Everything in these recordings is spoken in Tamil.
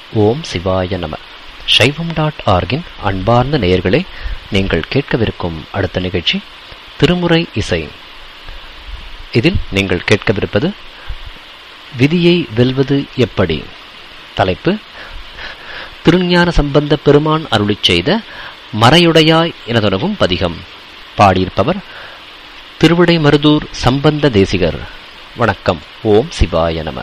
ஓம் சிவாய நம சைவம் டாட் ஆர்கின் அன்பார்ந்த நேயர்களே நீங்கள் கேட்கவிருக்கும் அடுத்த நிகழ்ச்சி திருமுறை இசை இதில் நீங்கள் கேட்கவிருப்பது விதியை வெல்வது எப்படி தலைப்பு திருஞான சம்பந்த பெருமான் அருளிச் செய்த மறையுடையாய் என தொடங்கும் பதிகம் பாடியிருப்பவர் திருவிடை மருதூர் சம்பந்த தேசிகர் வணக்கம் ஓம் சிவாய நம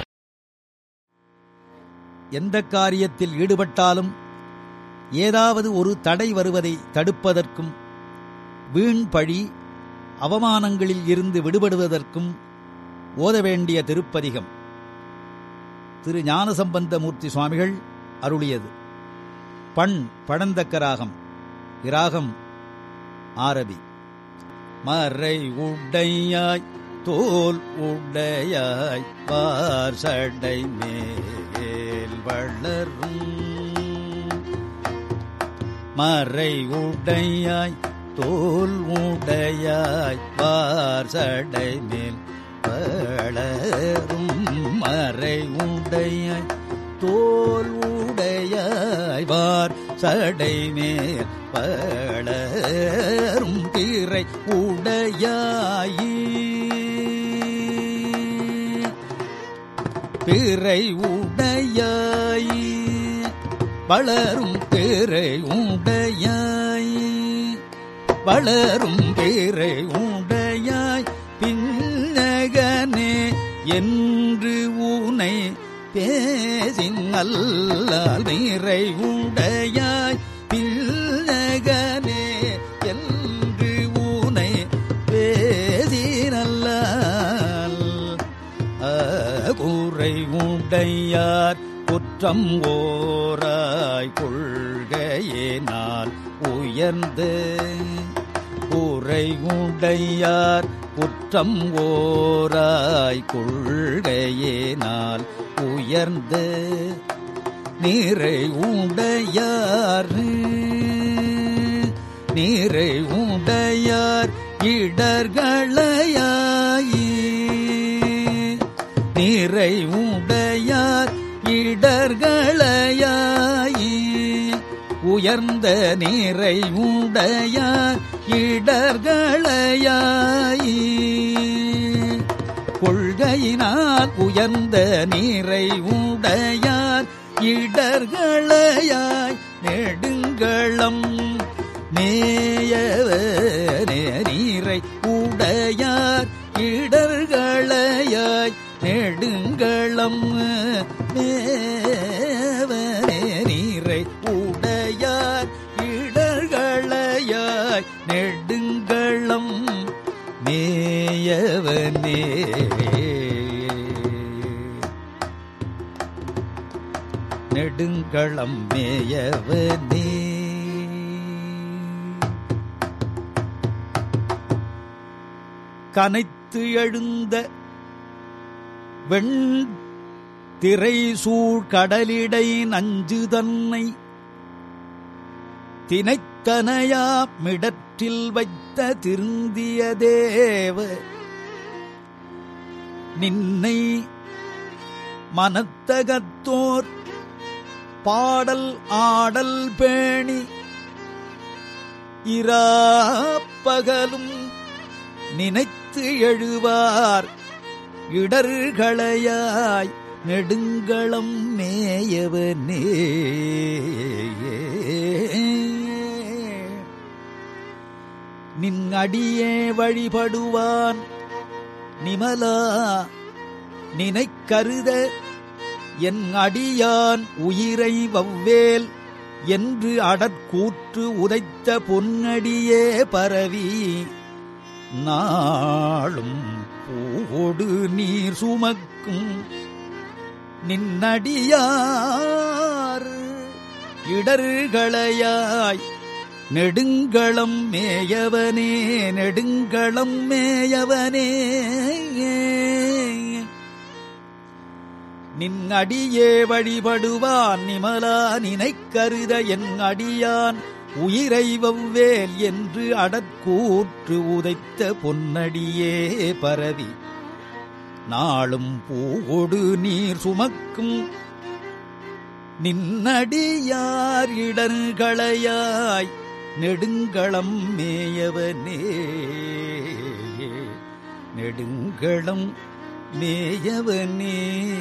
எந்த காரியத்தில் ஈடுபட்டாலும் ஏதாவது ஒரு தடை வருவதை தடுப்பதற்கும் வீண் பழி அவமானங்களில் இருந்து விடுபடுவதற்கும் ஓத வேண்டிய திருப்பதிகம் திரு ஞானசம்பந்தமூர்த்தி சுவாமிகள் அருளியது பண் பழந்தக்க ராகம் இராகம் ஆரபி மறை உடையாய் தோல் உடையாய் பார் சடை மேல் வளரும் மறை உடையாய் தோல் உடையாய் பார் சடை மேல் வளரும் மறை உடையாய் தோல் உடையாய் வார் சடை மேல் பளரும் திரை உடையாயி பிறை உடையாய் வளரும் பிறை உடையாய் வளரும் பிறை உடையாய் பின்னகனே என்று உனை பேசின் அல்லால் நிறை உடையாய் பின்னகனே என்று உனை பேசினல்லால் கூரை உடையார் குற்றம் ஓராய் கொள்கையினால் உயர்ந்து கூரை உடையார் குற்றம் ஓராய் கொள்கையினால் உயர்ந்து நீரை உடையார் நீரை உடையார் இடர்களையாயி நீரை உடையார் இடர்களையாயி உயர்ந்த நீரை உடையார் இடர்களையாயி கொள்கையினால் உயர்ந்த நீரை உடையார் இடர்களையாய் நெடுங்களம் நேயவனே நீரை உடையார் இடர்களையாய் நெடுங்களம் மேவனே நீரை உடையார் இடர்களையாய் நெடுங்களம் மேயவனே நெடுங்களம் மேயவனே கனைத்து எழுந்த வெண் திரை சூழ் கடலிடை நஞ்சு தன்னை தினைத்தனையா மிடற்றில் வைத்த திருந்திய தேவ நின்னை மனத்தகத்தோர் பாடல் ஆடல் பேணி இராப்பகலும் நினைத்து எழுவார் இடர்களையாய் நெடுங்களம் மேயவனே நின் அடியே வழிபடுவான் நிமலா நினைக்கருத என் அடியான் உயிரை வவ்வேல் என்று அடற்கூற்று உதைத்த பொன்னடியே பரவி நாளும் பூவோடு நீர் சுமக்கும் நின்னடியார் இடர்களையாய் நெடுங்களம் மேயவனே நெடுங்களம் மேயவனே நின் அடியே வழிபடுவான் நிமலா நினைக்கருத என் அடியான் உயிரை வவ்வேல் என்று அடற்கூற்று உதைத்த பொன்னடியே பரவி நாளும் பூவொடு நீர் சுமக்கும் நின்னடியார் இடர்களையாய் நெடுங்களம் மேயவனே நெடுங்களம் மேயவனே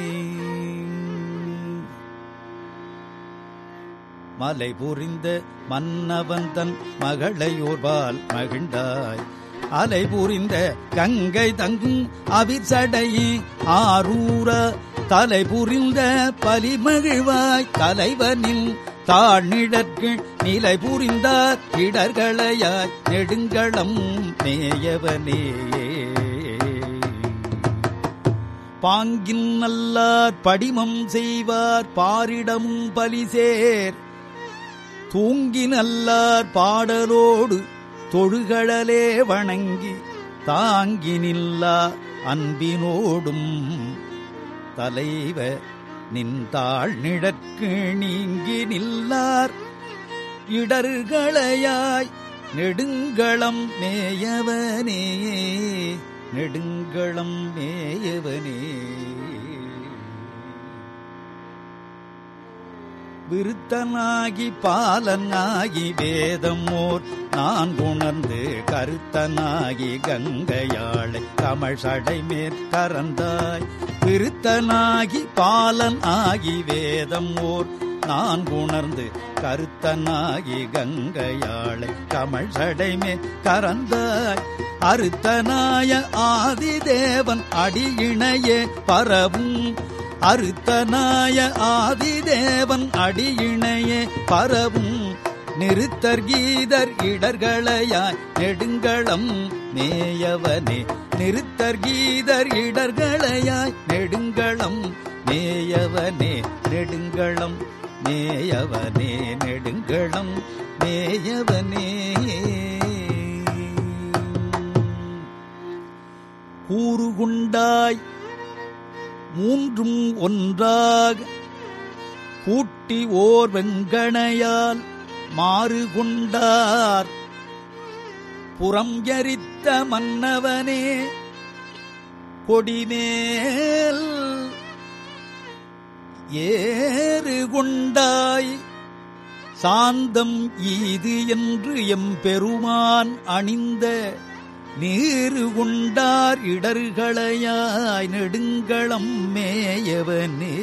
மலை புரிந்த மன்னவன் தன் மகளையோர்பால் மகிழ்ந்தாய் அலை புரிந்த கங்கை தங்கும் அவிசடையே ஆரூர தலை புரிந்த பலிமகிழ்வாய் தலைவனின் தாழ்நிழற்கு நிலை புரிந்தார் இடர்களையாய் நெடுங்களம் மேயவனே பாங்கின் நல்லார் படிமம் செய்வார் பாரிடமும் பலிசேர் தூங்கி நல்லார் பாடலோடு தொழுகழலே வணங்கி தாங்கி நில்லா அன்பினோடும் தலைவ நின்றாள் நிழற்கு நீங்கி நில்லார் இடர்களையாய் நெடுங்களம் மேயவனே நெடுங்களம் மேயவனே விருத்தனாகி பாலனாகி வேதம் ஓர் நான் உணர்ந்து கருத்தனாகி கங்கையாளை கமழ் சடை மேற்கறந்தாய் விருத்தனாகி பாலன் ஆகி வேதம் ஓர் நான் உணர்ந்து கருத்தனாகி கங்கையாளை கமழ் சடைமே கறந்தாய் அறுத்தனாய ஆதிதேவன் அடியிணையே பரவும் அறுத்தனாய ஆதிதேவன் அடியிணையே பரவும் நிறுத்தர் கீதர் இடர்களையாய் நெடுங்களம் மேயவனே நிறுத்தர் கீதர் இடர்களையாய் நெடுங்களம் மேயவனே நெடுங்களம் மேயவனே நெடுங்களம் மேயவனே கூறுகுண்டாய் மூன்றும் ஒன்றாக கூட்டி ஓர் வெங்கணையால் மாறு கொண்டார் புறம் எரித்த மன்னவனே கொடிமேல் ஏறு கொண்டாய் சாந்தம் ஈது என்று எம்பெருமான் அணிந்த நீரு கொண்டார் இடர்களையாய் நெடுங்களம் மேயவனே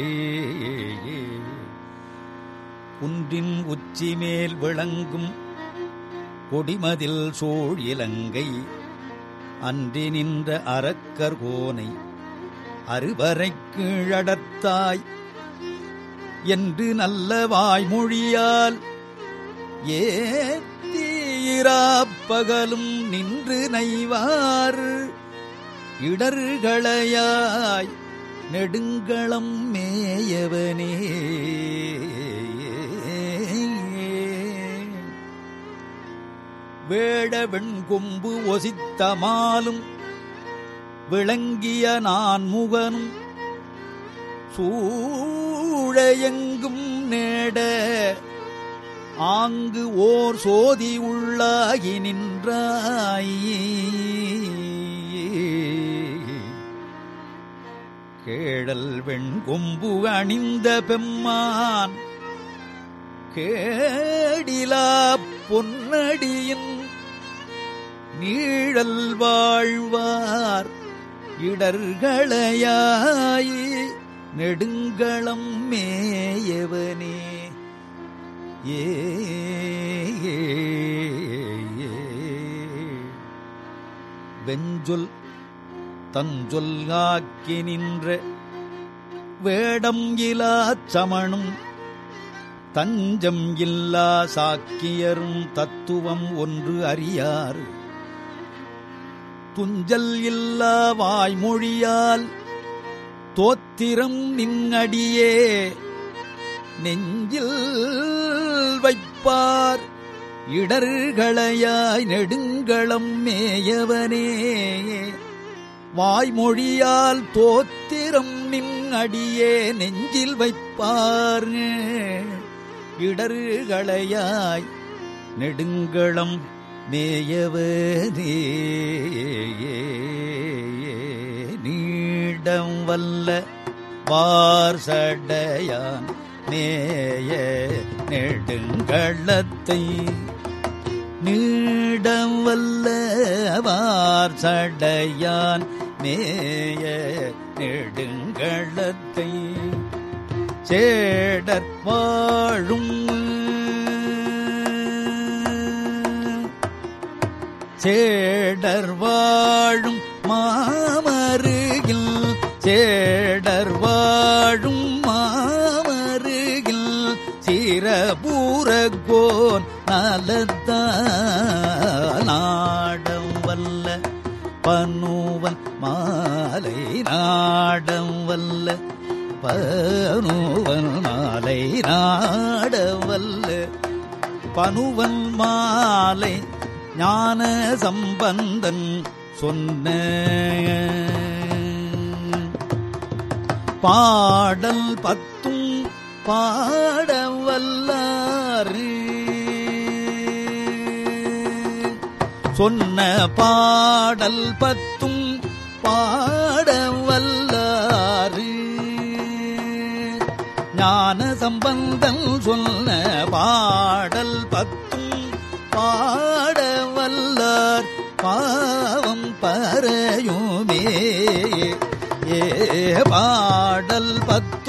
குன்றின் உச்சி மேல் விளங்கும் கொடிமதில் சோழ் இலங்கை அன்றி நின்ற அரக்கர் கோனை அறுவரைக் கீழடத்தாய் என்று நல்ல வாய்மொழியால் ஏத்தீராப்பகலும் நின்று நைவார் இடர்களையாய் நெடுங்களம் மேயவனே வேட வெண்கொம்பு ஒசித்தமாலும் விளங்கிய நான் முகனும் சூழையெங்கும் நேட ஆங்கு ஓர் சோதி உள்ளாகி நின்றாய் கேழல் வெண்கொம்பு அணிந்த பெம்மான் கேடிலா பொன்னடியின் நீழல் வாழ்வார் இடர்களையாய் நெடுங்களம் மேயவனே ஏ வெஞ்சொல் தஞ்சொல் ஆக்கி நின்ற வேடம் இலா சமணும் தஞ்சம் இல்லா சாக்கியரும் தத்துவம் ஒன்று அறியாறு துஞ்சல் இல்லா வாய்மொழியால் தோத்திரம் நின்னடியே நெஞ்சில் வைப்பார் இடர்களையாய் நெடுங்களம் மேயவனே வாய்மொழியால் தோத்திரம் நின் அடியே நெஞ்சில் வைப்பார் இடர்களையாய் நெடுங்களம் மேயவனே நீடம் வல்ல வார் சடையான் மேய நெடுங்களத்தை நீடம் வல்லவார் சடையான் மேய நெடுங்களத்தை சேடர் வாழும் சேடர் வாழும் மாமருகில் சேடர் வாழும் மாமருகில் சிரபூரகோன் நலத்தான் நாடம் வல்ல பனுவன் மாலை நாடம் வல்ல பனுவன் மாலை நாடவல்ல பனுவன் மாலை ஞான சம்பந்தன் சொன்ன பாடல் பத்தும் பாடவல்லாறு சொன்ன பாடல் பத்தும் பாடவல்லாறு ஞான சம்பந்தன் சொன்ன பாடல் பத்தும் பாடவல்லார் பாவம் பறையுமே ஏ பாடல் பத்து